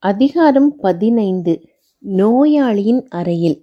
அதிகாரம் பதினைந்து நோயாளியின் அறையில்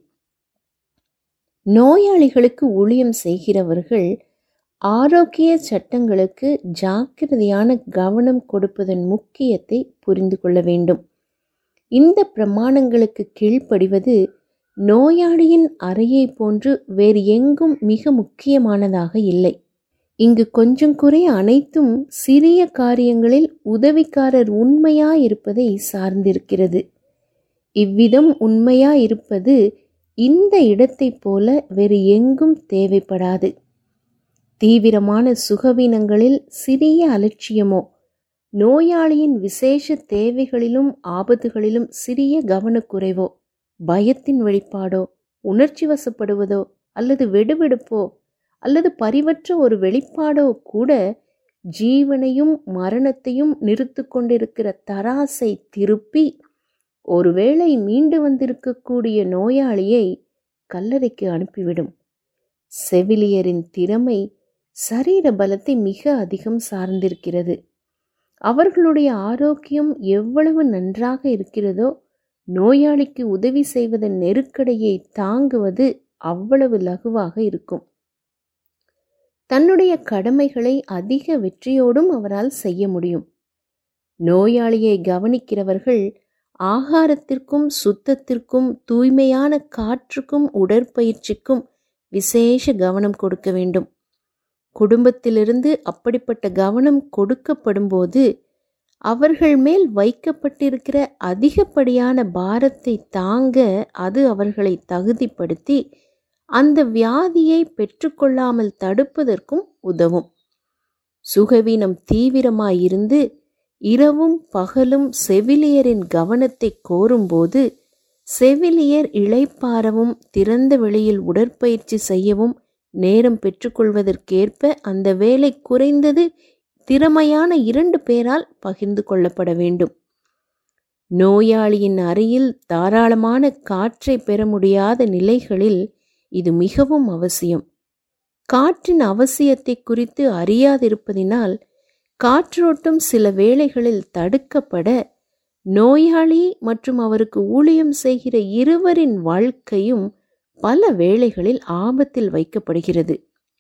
நோயாளிகளுக்கு ஊழியம் செய்கிறவர்கள் ஆரோக்கிய சட்டங்களுக்கு ஜாக்கிரதையான கவனம் கொடுப்பதன் முக்கியத்தை புரிந்து கொள்ள வேண்டும் இந்த பிரமாணங்களுக்கு கீழ்ப்படிவது நோயாளியின் அறையை போன்று வேறு எங்கும் மிக முக்கியமானதாக இல்லை இங்கு கொஞ்சம் குறைய அனைத்தும் சிறிய காரியங்களில் உதவிக்காரர் உண்மையாயிருப்பதை சார்ந்திருக்கிறது இவ்விதம் உண்மையாயிருப்பது இந்த இடத்தைப் போல வேறு எங்கும் தேவைப்படாது தீவிரமான சுகவீனங்களில் சிறிய அலட்சியமோ நோயாளியின் விசேஷ தேவைகளிலும் ஆபத்துகளிலும் சிறிய கவனக்குறைவோ பயத்தின் வெளிப்பாடோ உணர்ச்சி வசப்படுவதோ அல்லது வெடுவெடுப்போ அல்லது பரிவற்ற ஒரு வெளிப்பாடோ கூட ஜீவனையும் மரணத்தையும் நிறுத்து கொண்டிருக்கிற தராசை திருப்பி ஒருவேளை மீண்டு வந்திருக்கக்கூடிய நோயாளியை கல்லறைக்கு அனுப்பிவிடும் செவிலியரின் திறமை சரீர பலத்தை மிக அதிகம் சார்ந்திருக்கிறது அவர்களுடைய ஆரோக்கியம் எவ்வளவு நன்றாக இருக்கிறதோ நோயாளிக்கு உதவி செய்வதன் நெருக்கடியை தாங்குவது அவ்வளவு லகுவாக இருக்கும் தன்னுடைய கடமைகளை அதிக வெற்றியோடும் அவரால் செய்ய முடியும் நோயாளியை கவனிக்கிறவர்கள் ஆகாரத்திற்கும் சுத்தத்திற்கும் தூய்மையான காற்றுக்கும் உடற்பயிற்சிக்கும் விசேஷ கவனம் கொடுக்க வேண்டும் குடும்பத்திலிருந்து அப்படிப்பட்ட கவனம் கொடுக்கப்படும்போது அவர்கள் மேல் வைக்கப்பட்டிருக்கிற அதிகப்படியான பாரத்தை தாங்க அது அவர்களை தகுதிப்படுத்தி அந்த வியாதியை பெற்றுக்கொள்ளாமல் தடுப்பதற்கும் உதவும் சுகவீனம் தீவிரமாயிருந்து இரவும் பகலும் செவிலியரின் கவனத்தை கோரும்போது செவிலியர் இளைப்பாறவும் திறந்த வெளியில் உடற்பயிற்சி செய்யவும் நேரம் பெற்றுக்கொள்வதற்கேற்ப அந்த வேலை குறைந்தது திறமையான இரண்டு பேரால் பகிர்ந்து கொள்ளப்பட வேண்டும் நோயாளியின் அறையில் தாராளமான காற்றை பெற முடியாத நிலைகளில் இது மிகவும் அவசியம் காற்றின் அவசியத்தை குறித்து அறியாதிருப்பதினால் காற்றோட்டம் சில வேளைகளில் தடுக்கப்பட நோயாளி மற்றும் அவருக்கு ஊழியம் செய்கிற இருவரின் வாழ்க்கையும் பல வேளைகளில் ஆபத்தில் வைக்கப்படுகிறது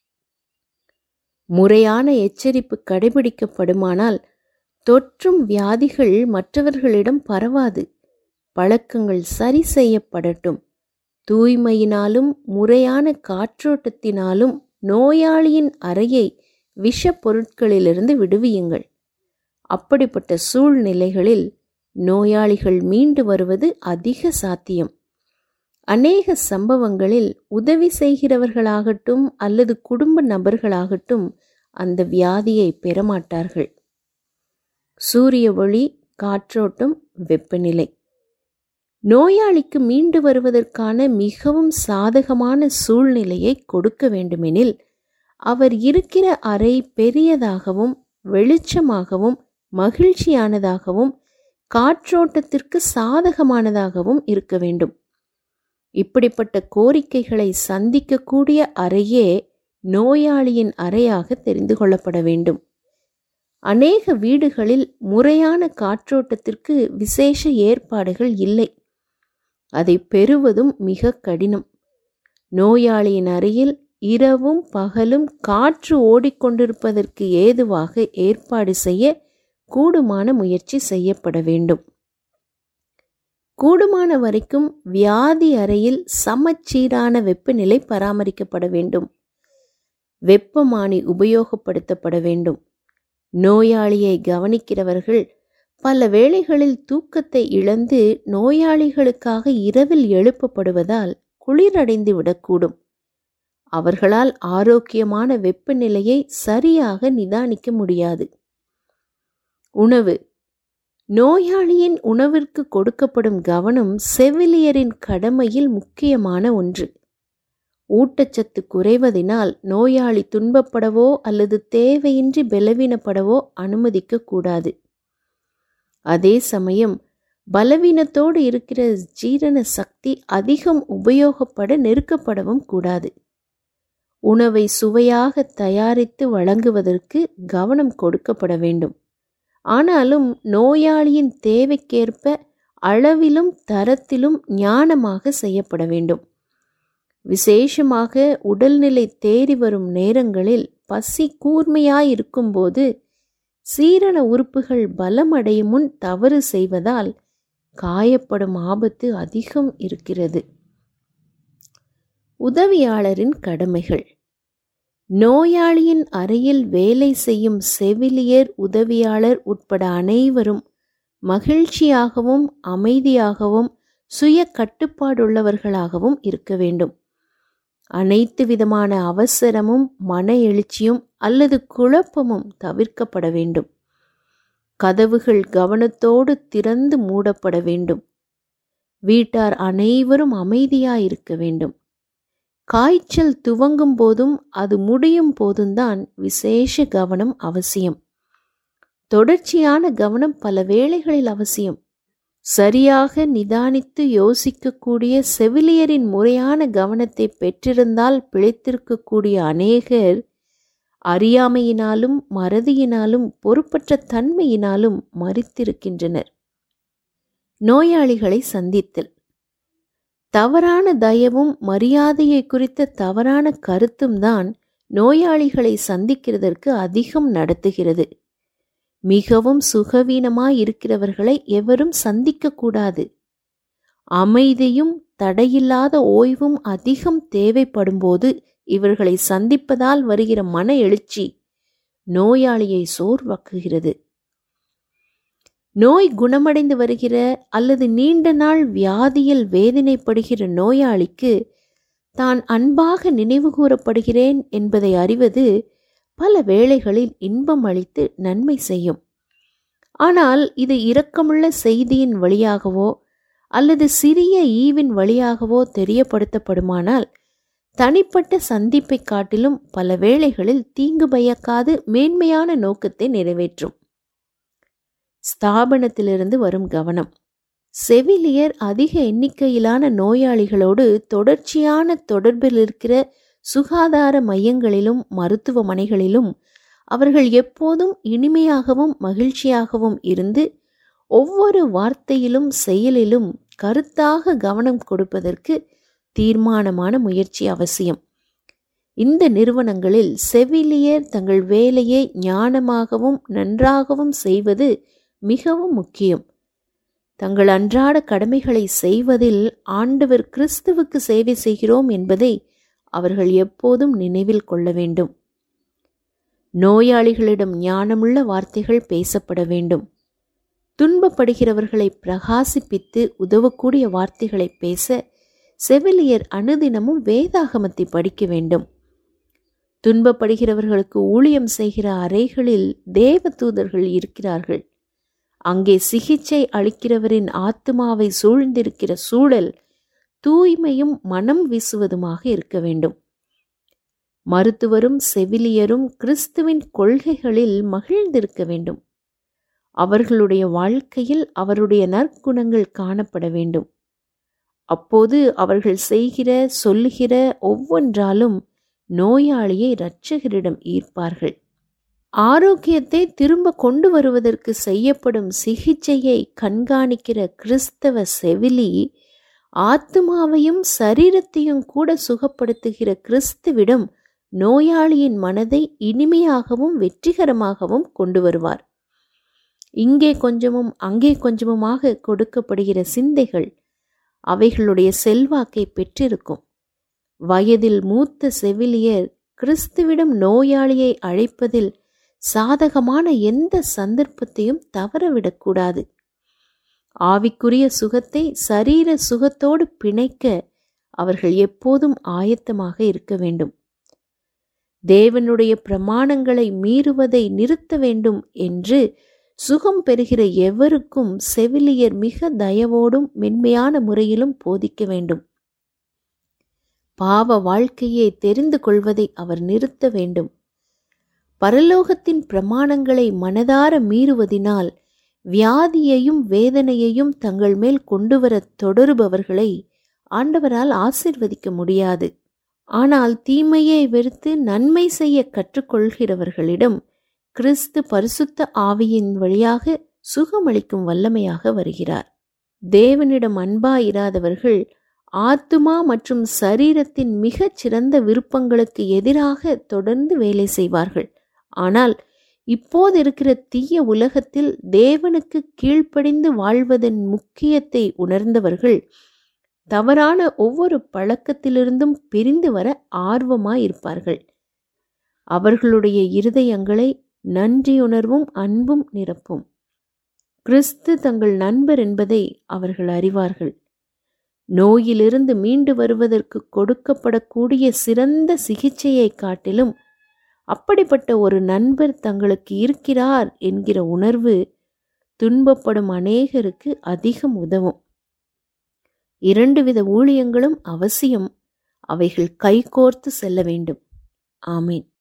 முறையான எச்சரிப்பு கடைபிடிக்கப்படுமானால் தொற்றும் வியாதிகள் மற்றவர்களிடம் பரவாது பழக்கங்கள் சரி செய்யப்படட்டும் தூய்மையினாலும் முறையான காற்றோட்டத்தினாலும் நோயாளியின் அறையை விஷ பொருட்களிலிருந்து விடுவியுங்கள் அப்படிப்பட்ட சூழ்நிலைகளில் நோயாளிகள் மீண்டு வருவது அதிக சாத்தியம் அநேக சம்பவங்களில் உதவி செய்கிறவர்களாகட்டும் அல்லது குடும்ப நபர்களாகட்டும் அந்த வியாதியை பெறமாட்டார்கள் சூரிய ஒளி காற்றோட்டம் வெப்பநிலை நோயாளிக்கு மீண்டு வருவதற்கான மிகவும் சாதகமான சூழ்நிலையை கொடுக்க வேண்டுமெனில் அவர் இருக்கிற அறை பெரியதாகவும் வெளிச்சமாகவும் மகிழ்ச்சியானதாகவும் காற்றோட்டத்திற்கு சாதகமானதாகவும் இருக்க வேண்டும் இப்படிப்பட்ட கோரிக்கைகளை சந்திக்கக்கூடிய அறையே நோயாளியின் அறையாக தெரிந்து கொள்ளப்பட வேண்டும் அநேக வீடுகளில் முறையான காற்றோட்டத்திற்கு விசேஷ ஏற்பாடுகள் இல்லை அதை பெறுவதும் மிக கடினம் நோயாளியின் அறையில் இரவும் பகலும் காற்று ஓடிக்கொண்டிருப்பதற்கு ஏதுவாக ஏற்பாடு செய்ய கூடுமான முயற்சி செய்யப்பட வேண்டும் கூடுமான வரைக்கும் வியாதி அறையில் சமச்சீரான வெப்பநிலை பராமரிக்கப்பட வேண்டும் வெப்பமானி உபயோகப்படுத்தப்பட வேண்டும் நோயாளியை கவனிக்கிறவர்கள் பல வேளைகளில் தூக்கத்தை இழந்து நோயாளிகளுக்காக இரவில் எழுப்பப்படுவதால் குளிரடைந்து விடக்கூடும் அவர்களால் ஆரோக்கியமான வெப்பநிலையை சரியாக நிதானிக்க முடியாது உணவு நோயாளியின் உணவிற்கு கொடுக்கப்படும் கவனம் செவிலியரின் கடமையில் முக்கியமான ஒன்று ஊட்டச்சத்து குறைவதினால் நோயாளி துன்பப்படவோ அல்லது தேவையின்றி பலவீனப்படவோ அனுமதிக்க கூடாது அதே சமயம் பலவீனத்தோடு இருக்கிற ஜீரண சக்தி அதிகம் உபயோகப்பட நெருக்கப்படவும் கூடாது உணவை சுவையாக தயாரித்து வழங்குவதற்கு கவனம் கொடுக்கப்பட வேண்டும் ஆனாலும் நோயாளியின் தேவைக்கேற்ப அளவிலும் தரத்திலும் ஞானமாக செய்யப்பட வேண்டும் விசேஷமாக உடல்நிலை தேறி வரும் நேரங்களில் பசி கூர்மையாயிருக்கும்போது சீரண உறுப்புகள் பலமடையும் முன் தவறு செய்வதால் காயப்படும் ஆபத்து அதிகம் இருக்கிறது உதவியாளரின் கடமைகள் நோயாளியின் அறையில் வேலை செய்யும் செவிலியர் உதவியாளர் உட்பட அனைவரும் மகிழ்ச்சியாகவும் அமைதியாகவும் சுய கட்டுப்பாடுள்ளவர்களாகவும் இருக்க வேண்டும் அனைத்து விதமான அவசரமும் மன எழுச்சியும் அல்லது குழப்பமும் தவிர்க்கப்பட வேண்டும் கதவுகள் கவனத்தோடு திறந்து மூடப்பட வேண்டும் வீட்டார் அனைவரும் அமைதியாயிருக்க வேண்டும் காய்ச்சல் துவங்கும் போதும் அது முடியும் போதும்தான் விசேஷ கவனம் அவசியம் தொடர்ச்சியான கவனம் பல வேளைகளில் அவசியம் சரியாக நிதானித்து யோசிக்கக்கூடிய செவிலியரின் முறையான கவனத்தை பெற்றிருந்தால் பிழைத்திருக்கக்கூடிய அநேகர் அறியாமையினாலும் மறதியினாலும் பொறுப்பற்ற தன்மையினாலும் மறித்திருக்கின்றனர் நோயாளிகளை சந்தித்தல் தவறான தயவும் மரியாதையை குறித்த தவறான கருத்தும் தான் நோயாளிகளை சந்திக்கிறதற்கு அதிகம் நடத்துகிறது மிகவும் சுகவீனமாய் இருக்கிறவர்களை எவரும் சந்திக்கக்கூடாது அமைதியும் தடையில்லாத ஓய்வும் அதிகம் தேவைப்படும்போது இவர்களை சந்திப்பதால் வருகிற மன எழுச்சி நோயாளியை சோர்வாக்குகிறது நோய் குணமடைந்து வருகிற அல்லது நீண்ட நாள் வியாதியில் வேதனைப்படுகிற நோயாளிக்கு தான் அன்பாக நினைவு கூறப்படுகிறேன் என்பதை அறிவது பல வேளைகளில் இன்பம் அளித்து நன்மை செய்யும் ஆனால் இது இரக்கமுள்ள செய்தியின் வழியாகவோ அல்லது சிறிய ஈவின் வழியாகவோ தெரியப்படுத்தப்படுமானால் தனிப்பட்ட சந்திப்பை காட்டிலும் பல வேளைகளில் தீங்கு பயக்காது மேன்மையான நோக்கத்தை நிறைவேற்றும் ஸ்தாபனத்திலிருந்து வரும் கவனம் செவிலியர் அதிக எண்ணிக்கையிலான நோயாளிகளோடு தொடர்ச்சியான தொடர்பில் இருக்கிற சுகாதார மையங்களிலும் மருத்துவமனைகளிலும் அவர்கள் எப்போதும் இனிமையாகவும் மகிழ்ச்சியாகவும் இருந்து ஒவ்வொரு வார்த்தையிலும் செயலிலும் கருத்தாக கவனம் கொடுப்பதற்கு தீர்மானமான முயற்சி அவசியம் இந்த நிறுவனங்களில் செவிலியர் தங்கள் வேலையை ஞானமாகவும் நன்றாகவும் செய்வது மிகவும் முக்கியம் தங்கள் அன்றாட கடமைகளை செய்வதில் ஆண்டவர் கிறிஸ்துவுக்கு சேவை செய்கிறோம் என்பதை அவர்கள் எப்போதும் நினைவில் கொள்ள வேண்டும் நோயாளிகளிடம் ஞானமுள்ள வார்த்தைகள் பேசப்பட வேண்டும் துன்பப்படுகிறவர்களை பிரகாசிப்பித்து உதவக்கூடிய வார்த்தைகளை பேச செவிலியர் அனுதினமும் வேதாகமத்தை படிக்க வேண்டும் துன்பப்படுகிறவர்களுக்கு ஊழியம் செய்கிற அறைகளில் தேவ தூதர்கள் இருக்கிறார்கள் அங்கே சிகிச்சை அளிக்கிறவரின் ஆத்மாவை சூழ்ந்திருக்கிற சூழல் தூய்மையும் மனம் வீசுவதுமாக இருக்க வேண்டும் மருத்துவரும் செவிலியரும் கிறிஸ்துவின் கொள்கைகளில் மகிழ்ந்திருக்க வேண்டும் அவர்களுடைய வாழ்க்கையில் அவருடைய நற்குணங்கள் காணப்பட வேண்டும் அப்போது அவர்கள் செய்கிற சொல்லுகிற ஒவ்வொன்றாலும் நோயாளியை இரட்சகரிடம் ஈர்ப்பார்கள் ஆரோக்கியத்தை திரும்ப கொண்டு வருவதற்கு செய்யப்படும் சிகிச்சையை கண்காணிக்கிற கிறிஸ்தவ செவிலி ஆத்மாவையும் சரீரத்தையும் கூட சுகப்படுத்துகிற கிறிஸ்துவிடம் நோயாளியின் மனதை இனிமையாகவும் வெற்றிகரமாகவும் கொண்டு வருவார் இங்கே கொஞ்சமும் அங்கே கொஞ்சமுமாக கொடுக்கப்படுகிற சிந்தைகள் அவைகளுடைய செல்வாக்கை பெற்றிருக்கும் வயதில் மூத்த செவிலியர் கிறிஸ்துவிடம் நோயாளியை அழைப்பதில் சாதகமான எந்த சந்தர்ப்பத்தையும் தவறவிடக்கூடாது ஆவிக்குரிய சுகத்தை சரீர சுகத்தோடு பிணைக்க அவர்கள் எப்போதும் ஆயத்தமாக இருக்க வேண்டும் தேவனுடைய பிரமாணங்களை மீறுவதை நிறுத்த வேண்டும் என்று சுகம் பெறுகிற எவருக்கும் செவிலியர் மிக தயவோடும் மென்மையான முறையிலும் போதிக்க வேண்டும் பாவ வாழ்க்கையை தெரிந்து கொள்வதை அவர் நிறுத்த வேண்டும் பரலோகத்தின் பிரமாணங்களை மனதார மீறுவதினால் வியாதியையும் வேதனையையும் தங்கள் மேல் கொண்டு வர தொடருபவர்களை ஆண்டவரால் ஆசிர்வதிக்க முடியாது ஆனால் தீமையை வெறுத்து நன்மை செய்ய கற்றுக்கொள்கிறவர்களிடம் கிறிஸ்து பரிசுத்த ஆவியின் வழியாக சுகமளிக்கும் வல்லமையாக வருகிறார் தேவனிடம் அன்பாயிராதவர்கள் ஆத்துமா மற்றும் சரீரத்தின் மிகச் சிறந்த விருப்பங்களுக்கு எதிராக தொடர்ந்து வேலை செய்வார்கள் ஆனால் இப்போது இருக்கிற தீய உலகத்தில் தேவனுக்கு கீழ்ப்படிந்து வாழ்வதன் முக்கியத்தை உணர்ந்தவர்கள் தவறான ஒவ்வொரு பழக்கத்திலிருந்தும் பிரிந்து வர ஆர்வமாயிருப்பார்கள் அவர்களுடைய இருதயங்களை நன்றியுணர்வும் அன்பும் நிரப்பும் கிறிஸ்து தங்கள் நண்பர் என்பதை அவர்கள் அறிவார்கள் நோயிலிருந்து மீண்டு வருவதற்கு கொடுக்கப்படக்கூடிய சிறந்த சிகிச்சையை காட்டிலும் அப்படிப்பட்ட ஒரு நண்பர் தங்களுக்கு இருக்கிறார் என்கிற உணர்வு துன்பப்படும் அநேகருக்கு அதிகம் உதவும் இரண்டு வித ஊழியங்களும் அவசியம் அவைகள் கைகோர்த்து செல்ல வேண்டும் ஆமீன்